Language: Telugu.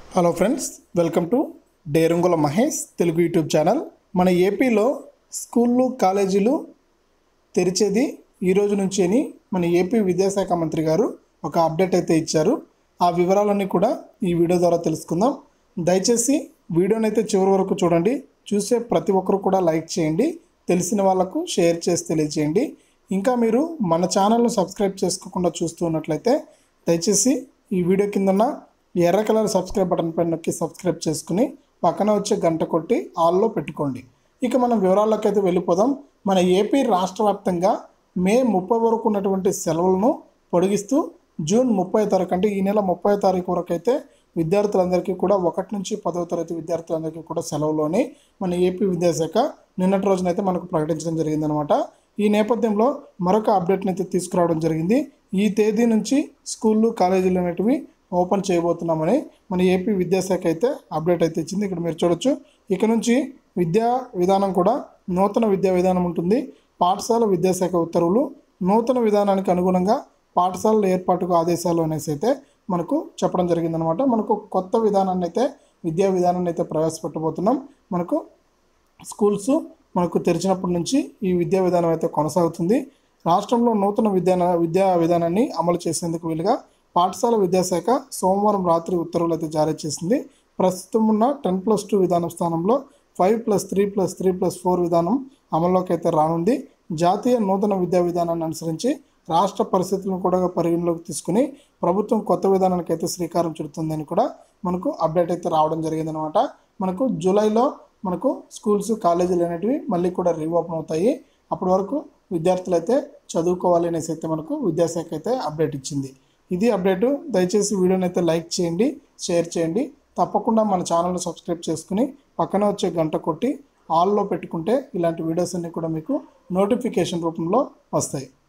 hello friends welcome to Derangula Mahesh Telugu YouTube channel మన ఏపీలో స్కూళ్ళు కాలేజీలు తెరిచేది ఈ రోజు నుంచి అని మన ఏపీ విద్యాశాఖ మంత్రి గారు ఒక అప్డేట్ అయితే ఇచ్చారు ఆ వివరాలన్నీ కూడా ఈ వీడియో ద్వారా తెలుసుకుందాం దయచేసి వీడియోని అయితే చివరి వరకు చూడండి చూసే ప్రతి ఒక్కరు కూడా లైక్ చేయండి తెలిసిన వాళ్ళకు షేర్ చేసి తెలియజేయండి ఇంకా మీరు మన ఛానల్ను సబ్స్క్రైబ్ చేసుకోకుండా చూస్తూ ఉన్నట్లయితే దయచేసి ఈ వీడియో కిందన్న ఎర్ర కలర్ సబ్స్క్రైబ్ బటన్ పైన నొక్కి సబ్స్క్రైబ్ చేసుకుని పక్కన వచ్చే గంట కొట్టి ఆల్లో పెట్టుకోండి ఇక మనం వివరాల్లోకి అయితే వెళ్ళిపోదాం మన ఏపీ రాష్ట్ర వ్యాప్తంగా మే ముప్పై వరకు ఉన్నటువంటి సెలవులను పొడిగిస్తూ జూన్ ముప్పై తారీఖు అంటే ఈ నెల ముప్పై తారీఖు వరకు అయితే విద్యార్థులందరికీ కూడా ఒకటి నుంచి పదవ తరగతి విద్యార్థులందరికీ కూడా సెలవులోని మన ఏపీ విద్యాశాఖ నిన్నటి రోజునైతే మనకు ప్రకటించడం జరిగిందనమాట ఈ నేపథ్యంలో మరొక అప్డేట్ని అయితే తీసుకురావడం జరిగింది ఈ తేదీ నుంచి స్కూళ్ళు కాలేజీలు అనేటివి ఓపెన్ చేయబోతున్నామని మన ఏపీ విద్యాశాఖ అయితే అప్డేట్ అయితే ఇచ్చింది ఇక్కడ మీరు చూడొచ్చు ఇక నుంచి విద్యా విధానం కూడా నూతన విద్యా విధానం ఉంటుంది పాఠశాల విద్యాశాఖ ఉత్తర్వులు నూతన విధానానికి అనుగుణంగా పాఠశాలల ఏర్పాటుకు ఆదేశాలు అనేసి అయితే మనకు చెప్పడం జరిగిందనమాట మనకు కొత్త విధానాన్ని అయితే విద్యా విధానాన్ని అయితే ప్రవేశపెట్టబోతున్నాం మనకు స్కూల్స్ మనకు తెరిచినప్పటి నుంచి ఈ విద్యా విధానం అయితే కొనసాగుతుంది రాష్ట్రంలో నూతన విద్యా విద్యా విధానాన్ని అమలు చేసేందుకు వీలుగా పాఠశాల విద్యాశాఖ సోమవారం రాత్రి ఉత్తర్వులు అయితే జారీ చేసింది ప్రస్తుతం ఉన్న టెన్ ప్లస్ టూ విధానం స్థానంలో five plus three plus three plus four విధానం అమల్లోకి అయితే రానుంది జాతీయ నూతన విద్యా విధానాన్ని అనుసరించి రాష్ట్ర పరిస్థితులను కూడా పరిగణలోకి తీసుకుని ప్రభుత్వం కొత్త విధానానికి అయితే శ్రీకారం చుడుతుందని కూడా మనకు అప్డేట్ అయితే రావడం జరిగిందనమాట మనకు జూలైలో మనకు స్కూల్స్ కాలేజీలు అనేటివి మళ్ళీ కూడా రీఓపెన్ అవుతాయి అప్పటి వరకు విద్యార్థులు అయితే చదువుకోవాలి అనేసి అయితే మనకు విద్యాశాఖ అయితే అప్డేట్ ఇచ్చింది ఇది అప్డేటు దయచేసి వీడియోని అయితే లైక్ చేయండి షేర్ చేయండి తప్పకుండా మన ఛానల్ని సబ్స్క్రైబ్ చేసుకుని పక్కన వచ్చే గంట కొట్టి ఆల్లో పెట్టుకుంటే ఇలాంటి వీడియోస్ అన్నీ కూడా మీకు నోటిఫికేషన్ రూపంలో వస్తాయి